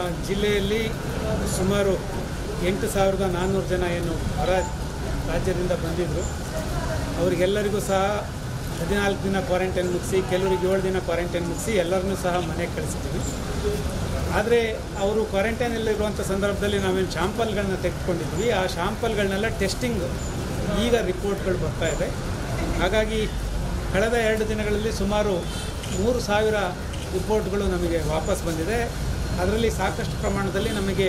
ಜಿಲ್ಲೆಯಲ್ಲಿ ಸುಮಾರು ಎಂಟು ಸಾವಿರದ ನಾನ್ನೂರು ಜನ ಏನು ಹೊರ ರಾಜ್ಯದಿಂದ ಬಂದಿದ್ದರು ಅವರಿಗೆಲ್ಲರಿಗೂ ಸಹ ಹದಿನಾಲ್ಕು ದಿನ ಕ್ವಾರಂಟೈನ್ ಮುಗಿಸಿ ಕೆಲವರಿಗೆ ಏಳು ದಿನ ಕ್ವಾರಂಟೈನ್ ಮುಗಿಸಿ ಎಲ್ಲರನ್ನೂ ಸಹ ಮನೆಗೆ ಕಳಿಸಿದ್ದೀವಿ ಆದರೆ ಅವರು ಕ್ವಾರಂಟೈನಲ್ಲಿರುವಂಥ ಸಂದರ್ಭದಲ್ಲಿ ನಾವೇನು ಶಾಂಪಲ್ಗಳನ್ನ ತೆಗೆದುಕೊಂಡಿದ್ವಿ ಆ ಶಾಂಪಲ್ಗಳನ್ನೆಲ್ಲ ಟೆಸ್ಟಿಂಗ್ ಈಗ ರಿಪೋರ್ಟ್ಗಳು ಬರ್ತಾ ಇದೆ ಹಾಗಾಗಿ ಕಳೆದ ಎರಡು ದಿನಗಳಲ್ಲಿ ಸುಮಾರು ಮೂರು ಸಾವಿರ ರಿಪೋರ್ಟ್ಗಳು ನಮಗೆ ವಾಪಸ್ ಬಂದಿದೆ ಅದರಲ್ಲಿ ಸಾಕಷ್ಟು ಪ್ರಮಾಣದಲ್ಲಿ ನಮಗೆ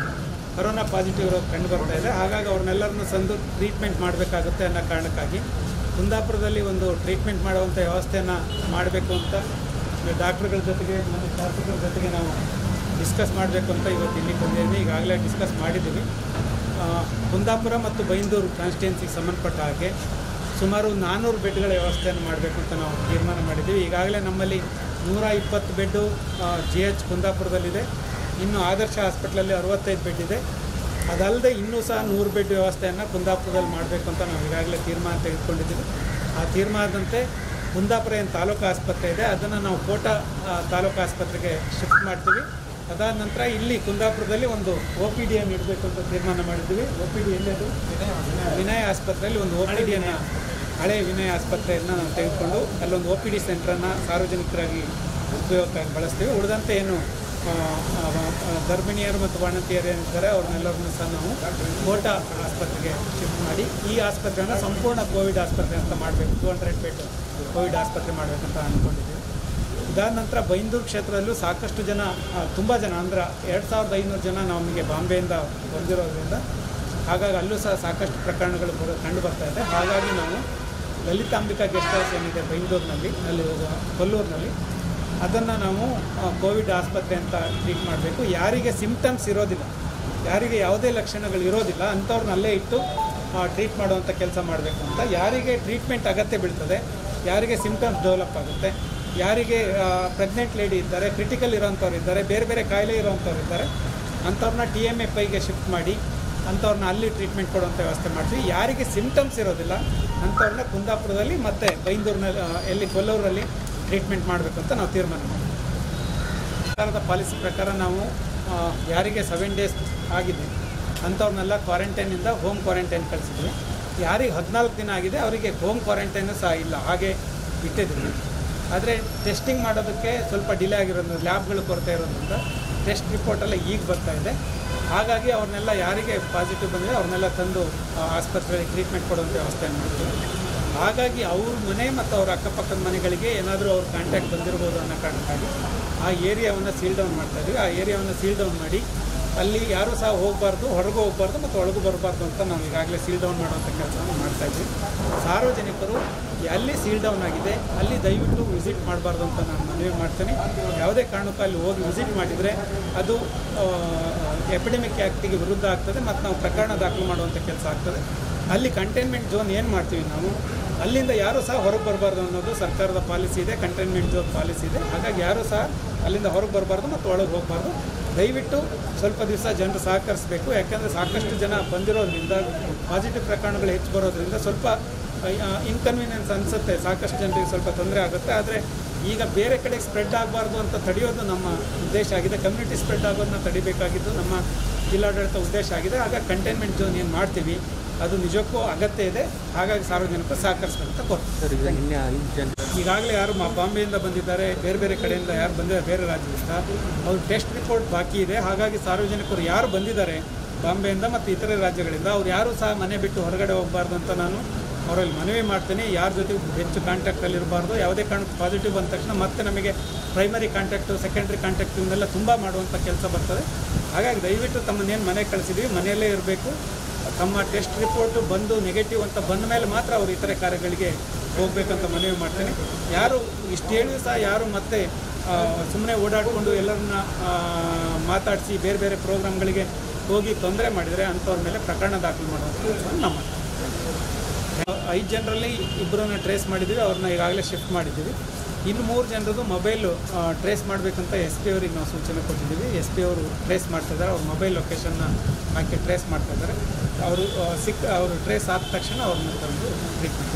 ಕರೋನಾ ಪಾಸಿಟಿವ್ ಇರೋದು ಕಂಡು ಬರ್ತಾ ಇದೆ ಹಾಗಾಗಿ ಅವ್ರನ್ನೆಲ್ಲರನ್ನು ಸಂದು ಟ್ರೀಟ್ಮೆಂಟ್ ಮಾಡಬೇಕಾಗುತ್ತೆ ಅನ್ನೋ ಕಾರಣಕ್ಕಾಗಿ ಕುಂದಾಪುರದಲ್ಲಿ ಒಂದು ಟ್ರೀಟ್ಮೆಂಟ್ ಮಾಡುವಂಥ ವ್ಯವಸ್ಥೆಯನ್ನು ಮಾಡಬೇಕು ಅಂತ ಡಾಕ್ಟ್ರುಗಳ ಜೊತೆಗೆ ಮತ್ತು ಶಾಸಕರ ಜೊತೆಗೆ ನಾವು ಡಿಸ್ಕಸ್ ಮಾಡಬೇಕು ಅಂತ ಇವತ್ತು ಇಲ್ಲಿ ಬಂದಿದ್ದೀನಿ ಈಗಾಗಲೇ ಡಿಸ್ಕಸ್ ಮಾಡಿದ್ದೀವಿ ಆ, ಕುಂದಾಪುರ ಮತ್ತು ಬೈಂದೂರು ಕಾನ್ಸ್ಟಿಟ್ಯೂನ್ಸಿಗೆ ಸಂಬಂಧಪಟ್ಟ ಹಾಗೆ ಸುಮಾರು ನಾನ್ನೂರು ಬೆಡ್ಗಳ ವ್ಯವಸ್ಥೆಯನ್ನು ಮಾಡಬೇಕು ಅಂತ ನಾವು ತೀರ್ಮಾನ ಮಾಡಿದ್ದೀವಿ ಈಗಾಗಲೇ ನಮ್ಮಲ್ಲಿ ನೂರ ಇಪ್ಪತ್ತು ಬೆಡ್ಡು ಜಿ ಎಚ್ ಕುಂದಾಪುರದಲ್ಲಿದೆ ಇನ್ನು ಆದರ್ಶ ಹಾಸ್ಪಿಟ್ಲಲ್ಲಿ ಅರವತ್ತೈದು ಬೆಡ್ ಇದೆ ಅದಲ್ಲದೆ ಇನ್ನೂ ಸಹ ನೂರು ಬೆಡ್ ವ್ಯವಸ್ಥೆಯನ್ನು ಕುಂದಾಪುರದಲ್ಲಿ ಮಾಡಬೇಕು ಅಂತ ನಾವು ಈಗಾಗಲೇ ತೀರ್ಮಾನ ತೆಗೆದುಕೊಂಡಿದ್ದೀವಿ ಆ ತೀರ್ಮಾನದಂತೆ ಕುಂದಾಪುರ ಏನು ತಾಲೂಕು ಆಸ್ಪತ್ರೆ ಇದೆ ಅದನ್ನು ನಾವು ಕೋಟ ಆ, ತಾಲೂಕು ಆಸ್ಪತ್ರೆಗೆ ಶಿಫ್ಟ್ ಮಾಡ್ತೀವಿ ಅದಾದ ನಂತರ ಇಲ್ಲಿ ಕುಂದಾಪುರದಲ್ಲಿ ಒಂದು ಒ ಪಿ ಡಿಯನ್ನು ಇಡಬೇಕು ಅಂತ ತೀರ್ಮಾನ ಮಾಡಿದ್ದೀವಿ ಒ ಪಿ ಡಿ ಎಲ್ಲದು ವಿನಯ ಆಸ್ಪತ್ರೆಯಲ್ಲಿ ಒಂದು ಒ ಪಿ ಡಿಯನ್ನು ಹಳೆ ವಿನಯ ಆಸ್ಪತ್ರೆಯನ್ನು ನಾವು ತೆಗೆದುಕೊಂಡು ಅಲ್ಲೊಂದು ಒ ಪಿ ಡಿ ಸೆಂಟ್ರನ್ನು ಸಾರ್ವಜನಿಕರಾಗಿ ಉಪಯೋಗಕ್ಕಾಗಿ ಬಳಸ್ತೀವಿ ಉಳಿದಂತೆ ಏನು ಆ, ಆ, ಆ, ಗರ್ಭಿಣಿಯರು ಮತ್ತು ಬಾಣಂತಿಯರು ಏನಿದ್ದಾರೆ ಅವ್ರನ್ನೆಲ್ಲರನ್ನೂ ಸಹ ನಾವು ಕೋಟ ಆಸ್ಪತ್ರೆಗೆ ಶಿಫ್ಟ್ ಮಾಡಿ ಈ ಆಸ್ಪತ್ರೆಯನ್ನು ಸಂಪೂರ್ಣ ಕೋವಿಡ್ ಆಸ್ಪತ್ರೆ ಅಂತ ಮಾಡಬೇಕು ಟು ಹಂಡ್ರೆಡ್ ಬೆಡ್ ಕೋವಿಡ್ ಆಸ್ಪತ್ರೆ ಮಾಡಬೇಕಂತ ಅಂದ್ಕೊಂಡಿದ್ದೀವಿ ಇದಾದ ನಂತರ ಬೈಂದೂರು ಕ್ಷೇತ್ರದಲ್ಲೂ ಸಾಕಷ್ಟು ಜನ ತುಂಬ ಜನ ಅಂದ್ರೆ ಎರಡು ಸಾವಿರದ ಐನೂರು ಜನ ನಮಗೆ ಬಾಂಬೆಯಿಂದ ಬಂದಿರೋದ್ರಿಂದ ಹಾಗಾಗಿ ಅಲ್ಲೂ ಸಹ ಸಾಕಷ್ಟು ಪ್ರಕರಣಗಳು ಬರೋ ಕಂಡು ಬರ್ತಾ ಇದೆ ಹಾಗಾಗಿ ನಾವು ಲಲಿತಾಂಬಿಕಾ ಗೆಸ್ಟ್ ಹೌಸ್ ಏನಿದೆ ಬೈಂದೂರಿನಲ್ಲಿ ಅಲ್ಲಿ ಕೊಲ್ಲೂರಿನಲ್ಲಿ ಅದನ್ನು ನಾವು ಆ, ಕೋವಿಡ್ ಆಸ್ಪತ್ರೆ ಅಂತ ಟ್ರೀಟ್ ಮಾಡಬೇಕು ಯಾರಿಗೆ ಸಿಮ್ಟಮ್ಸ್ ಇರೋದಿಲ್ಲ ಯಾರಿಗೆ ಯಾವುದೇ ಲಕ್ಷಣಗಳು ಇರೋದಿಲ್ಲ ಅಂಥವ್ರನ್ನ ಅಲ್ಲೇ ಇಟ್ಟು ಟ್ರೀಟ್ ಮಾಡುವಂಥ ಕೆಲಸ ಮಾಡಬೇಕು ಅಂತ ಯಾರಿಗೆ ಟ್ರೀಟ್ಮೆಂಟ್ ಅಗತ್ಯ ಬೀಳ್ತದೆ ಯಾರಿಗೆ ಸಿಮ್ಟಮ್ಸ್ ಡೆವಲಪ್ ಆಗುತ್ತೆ ಯಾರಿಗೆ ಪ್ರೆಗ್ನೆಂಟ್ ಲೇಡಿ ಇದ್ದಾರೆ ಕ್ರಿಟಿಕಲ್ ಇರೋಂಥವ್ರು ಇದ್ದಾರೆ ಬೇರೆ ಬೇರೆ ಕಾಯಿಲೆ ಇರೋಂಥವ್ರು ಇದ್ದಾರೆ ಅಂಥವ್ರನ್ನ ಟಿ ಎಮ್ ಎಫ್ ಐಗೆ ಶಿಫ್ಟ್ ಮಾಡಿ ಅಂಥವ್ರನ್ನ ಅಲ್ಲಿ ಟ್ರೀಟ್ಮೆಂಟ್ ಕೊಡುವಂಥ ವ್ಯವಸ್ಥೆ ಮಾಡ್ತೀವಿ ಯಾರಿಗೆ ಸಿಮ್ಟಮ್ಸ್ ಇರೋದಿಲ್ಲ ಅಂಥವ್ರನ್ನ ಕುಂದಾಪುರದಲ್ಲಿ ಮತ್ತು ಬೈಂದೂರಿನಲ್ಲಿ ಆ, ಎಲ್ಲಿ ಕೊಲ್ಲೂರಲ್ಲಿ ಟ್ರೀಟ್ಮೆಂಟ್ ಮಾಡಬೇಕು ಅಂತ ನಾವು ತೀರ್ಮಾನ ಮಾಡಿದ್ವಿ ಸರ್ಕಾರದ ಪಾಲಿಸಿ ಪ್ರಕಾರ ನಾವು ಆ, ಯಾರಿಗೆ ಸೆವೆನ್ ಡೇಸ್ ಆಗಿದೆ ಅಂಥವ್ರನ್ನೆಲ್ಲ ಕ್ವಾರಂಟೈನಿಂದ ಹೋಮ್ ಕ್ವಾರಂಟೈನ್ ಕಳಿಸಿದ್ವಿ ಯಾರಿಗೆ ಹದಿನಾಲ್ಕು ದಿನ ಆಗಿದೆ ಅವರಿಗೆ ಹೋಮ್ ಕ್ವಾರಂಟೈನು ಸಹ ಇಲ್ಲ ಹಾಗೆ ಇಟ್ಟಿದ್ದೀವಿ ಆದರೆ ಟೆಸ್ಟಿಂಗ್ ಮಾಡೋದಕ್ಕೆ ಸ್ವಲ್ಪ ಡಿಲೇ ಆಗಿರೋದ್ರಿಂದ ಲ್ಯಾಬ್ಗಳು ಕೊರತೆ ಇರೋದ್ರಿಂದ ಟೆಸ್ಟ್ ರಿಪೋರ್ಟೆಲ್ಲ ಈಗ ಬರ್ತಾ ಇದೆ ಹಾಗಾಗಿ ಅವ್ರನ್ನೆಲ್ಲ ಯಾರಿಗೆ ಪಾಸಿಟಿವ್ ಬಂದರೆ ಅವ್ರನ್ನೆಲ್ಲ ತಂದು ಆ, ಆಸ್ಪತ್ರೆಯಲ್ಲಿ ಟ್ರೀಟ್ಮೆಂಟ್ ಕೊಡುವಂಥ ವ್ಯವಸ್ಥೆಯನ್ನು ಮಾಡ್ತೀವಿ ಹಾಗಾಗಿ ಅವ್ರ ಮನೆ ಮತ್ತು ಅವ್ರ ಅಕ್ಕಪಕ್ಕದ ಮನೆಗಳಿಗೆ ಏನಾದರೂ ಅವ್ರ ಕಾಂಟ್ಯಾಕ್ಟ್ ಬಂದಿರ್ಬೋದು ಅನ್ನೋ ಕಾರಣಕ್ಕಾಗಿ ಆ ಏರಿಯಾವನ್ನು ಸೀಲ್ ಡೌನ್ ಮಾಡ್ತಾ ಇದ್ವಿ ಆ ಏರಿಯಾವನ್ನು ಸೀಲ್ ಡೌನ್ ಮಾಡಿ ಅಲ್ಲಿ ಯಾರೂ ಸಹ ಹೋಗಬಾರ್ದು ಹೊರಗೂ ಹೋಗಬಾರ್ದು ಮತ್ತು ಒಳಗೂ ಬರಬಾರ್ದು ಅಂತ ನಾವು ಈಗಾಗಲೇ ಸೀಲ್ ಡೌನ್ ಮಾಡುವಂಥ ಕೆಲಸವನ್ನು ಮಾಡ್ತಾ ಇದ್ವಿ ಸಾರ್ವಜನಿಕರು ಎಲ್ಲಿ ಸೀಲ್ ಡೌನ್ ಆಗಿದೆ ಅಲ್ಲಿ ದಯವಿಟ್ಟು ವಿಸಿಟ್ ಮಾಡಬಾರ್ದು ಅಂತ ನಾನು ಮನವಿ ಮಾಡ್ತೇನೆ ಯಾವುದೇ ಕಾರಣಕ್ಕೂ ಅಲ್ಲಿ ಹೋಗಿ ವಿಸಿಟ್ ಮಾಡಿದರೆ ಅದು ಎಪಿಡೆಮಿಕ್ ಆ್ಯಕ್ಟಿಗೆ ವಿರುದ್ಧ ಆಗ್ತದೆ ಮತ್ತು ನಾವು ಪ್ರಕರಣ ದಾಖಲು ಮಾಡುವಂಥ ಕೆಲಸ ಆಗ್ತದೆ ಅಲ್ಲಿ ಕಂಟೈನ್ಮೆಂಟ್ ಝೋನ್ ಏನು ಮಾಡ್ತೀವಿ ನಾವು ಅಲ್ಲಿಂದ ಯಾರೂ ಸಹ ಹೊರಗೆ ಬರಬಾರ್ದು ಅನ್ನೋದು ಸರ್ಕಾರದ ಪಾಲಿಸಿ ಇದೆ ಕಂಟೈನ್ಮೆಂಟ್ ಝೋನ್ ಪಾಲಿಸಿ ಇದೆ ಹಾಗಾಗಿ ಯಾರೂ ಸಹ ಅಲ್ಲಿಂದ ಹೊರಗೆ ಬರಬಾರ್ದು ಮತ್ತು ಒಳಗೆ ಹೋಗಬಾರ್ದು ದಯವಿಟ್ಟು ಸ್ವಲ್ಪ ದಿವಸ ಜನರು ಸಹಕರಿಸಬೇಕು ಯಾಕೆಂದರೆ ಸಾಕಷ್ಟು ಜನ ಬಂದಿರೋದ್ರಿಂದ ಪಾಸಿಟಿವ್ ಪ್ರಕರಣಗಳು ಹೆಚ್ಚು ಬರೋದ್ರಿಂದ ಸ್ವಲ್ಪ ಇನ್ಕನ್ವೀನಿಯನ್ಸ್ ಅನಿಸುತ್ತೆ ಸಾಕಷ್ಟು ಜನರಿಗೆ ಸ್ವಲ್ಪ ತೊಂದರೆ ಆಗುತ್ತೆ ಆದರೆ ಈಗ ಬೇರೆ ಕಡೆ ಸ್ಪ್ರೆಡ್ ಆಗಬಾರ್ದು ಅಂತ ತಡೆಯೋದು ನಮ್ಮ ಉದ್ದೇಶ ಆಗಿದೆ ಕಮ್ಯುನಿಟಿ ಸ್ಪ್ರೆಡ್ ಆಗೋದನ್ನ ತಡಿಬೇಕಾಗಿದ್ದು ನಮ್ಮ ಜಿಲ್ಲಾಡಳಿತ ಉದ್ದೇಶ ಆಗಿದೆ ಆಗ ಕಂಟೈನ್ಮೆಂಟ್ ಝೋನ್ ಏನು ಮಾಡ್ತೀವಿ ಅದು ನಿಜಕ್ಕೂ ಅಗತ್ಯ ಇದೆ ಹಾಗಾಗಿ ಸಾರ್ವಜನಿಕರು ಸಹಕರಿಸಬೇಕಂತ ಕೋರ್ತೀನಿ ಸರ್ ಈಗ ನಿನ್ನೆ ಐದು ಜನ ಈಗಾಗಲೇ ಯಾರು ಮಾ ಬಾಂಬೆಯಿಂದ ಬಂದಿದ್ದಾರೆ ಬೇರೆ ಬೇರೆ ಕಡೆಯಿಂದ ಯಾರು ಬಂದಿದ್ದಾರೆ ಬೇರೆ ರಾಜ್ಯದಿಂದ ಅವ್ರ ಟೆಸ್ಟ್ ರಿಪೋರ್ಟ್ ಬಾಕಿ ಇದೆ ಹಾಗಾಗಿ ಸಾರ್ವಜನಿಕರು ಯಾರು ಬಂದಿದ್ದಾರೆ ಬಾಂಬೆಯಿಂದ ಮತ್ತು ಇತರೆ ರಾಜ್ಯಗಳಿಂದ ಅವ್ರು ಯಾರೂ ಸಹ ಮನೆ ಬಿಟ್ಟು ಹೊರಗಡೆ ಹೋಗಬಾರ್ದು ಅಂತ ನಾನು ಅವರಲ್ಲಿ ಮನವಿ ಮಾಡ್ತೀನಿ ಯಾರ ಜೊತೆ ಹೆಚ್ಚು ಕಾಂಟ್ಯಾಕ್ಟಲ್ಲಿ ಇರಬಾರ್ದು ಯಾವುದೇ ಕಾರಣಕ್ಕೆ ಪಾಸಿಟಿವ್ ಬಂದ ತಕ್ಷಣ ಮತ್ತೆ ನಮಗೆ ಪ್ರೈಮರಿ ಕಾಂಟ್ಯಾಕ್ಟು ಸೆಕೆಂಡ್ರಿ ಕಾಂಟ್ಯಾಕ್ಟ್ ಇವನ್ನೆಲ್ಲ ತುಂಬ ಮಾಡುವಂಥ ಕೆಲಸ ಬರ್ತದೆ ಹಾಗಾಗಿ ದಯವಿಟ್ಟು ತಮ್ಮನ್ನೇನು ಮನೆಗೆ ಕಳಿಸಿದ್ವಿ ಮನೆಯಲ್ಲೇ ಇರಬೇಕು ತಮ್ಮ ಟೆಸ್ಟ್ ರಿಪೋರ್ಟು ಬಂದು ನೆಗೆಟಿವ್ ಅಂತ ಬಂದ ಮೇಲೆ ಮಾತ್ರ ಅವರು ಇತರೆ ಕಾರ್ಯಗಳಿಗೆ ಹೋಗಬೇಕಂತ ಮನವಿ ಮಾಡ್ತೇನೆ ಯಾರು ಇಷ್ಟು ಹೇಳಿಯೂ ಸಹ ಯಾರು ಮತ್ತೆ ಸುಮ್ಮನೆ ಓಡಾಡಿಕೊಂಡು ಎಲ್ಲರನ್ನ ಆ, ಮಾತಾಡಿಸಿ ಬೇರೆ ಬೇರೆ ಪ್ರೋಗ್ರಾಮ್ಗಳಿಗೆ ಹೋಗಿ ತೊಂದರೆ ಮಾಡಿದರೆ ಅಂಥವ್ರ ಮೇಲೆ ಪ್ರಕರಣ ದಾಖಲು ಮಾಡುವಂಥ ಕೆಲಸವನ್ನು ನಾವು ಮಾಡ್ತೀವಿ ಐದು ಜನರಲ್ಲಿ ಇಬ್ಬರನ್ನ ಟ್ರೇಸ್ ಮಾಡಿದ್ದೀವಿ ಅವ್ರನ್ನ ಈಗಾಗಲೇ ಶಿಫ್ಟ್ ಮಾಡಿದ್ದೀವಿ ಇನ್ನು ಮೂರು ಜನರದ್ದು ಮೊಬೈಲು ಟ್ರೇಸ್ ಮಾಡಬೇಕಂತ ಎಸ್ ಪಿ ಅವರಿಗೆ ನಾವು ಸೂಚನೆ ಕೊಟ್ಟಿದ್ದೀವಿ ಎಸ್ ಪಿ ಅವರು ಟ್ರೇಸ್ ಮಾಡ್ತಿದ್ದಾರೆ ಅವ್ರ ಮೊಬೈಲ್ ಲೊಕೇಶನ್ನ ಹಾಕಿ ಟ್ರೇಸ್ ಮಾಡ್ತಾ ಇದ್ದಾರೆ ಅವರು ಸಿಕ್ ಅವರು ಟ್ರೇಸ್ ಆದ ತಕ್ಷಣ ಅವ್ರನ್ನ ತಂದು ಟ್ರೀಟ್ಮೆಂಟ್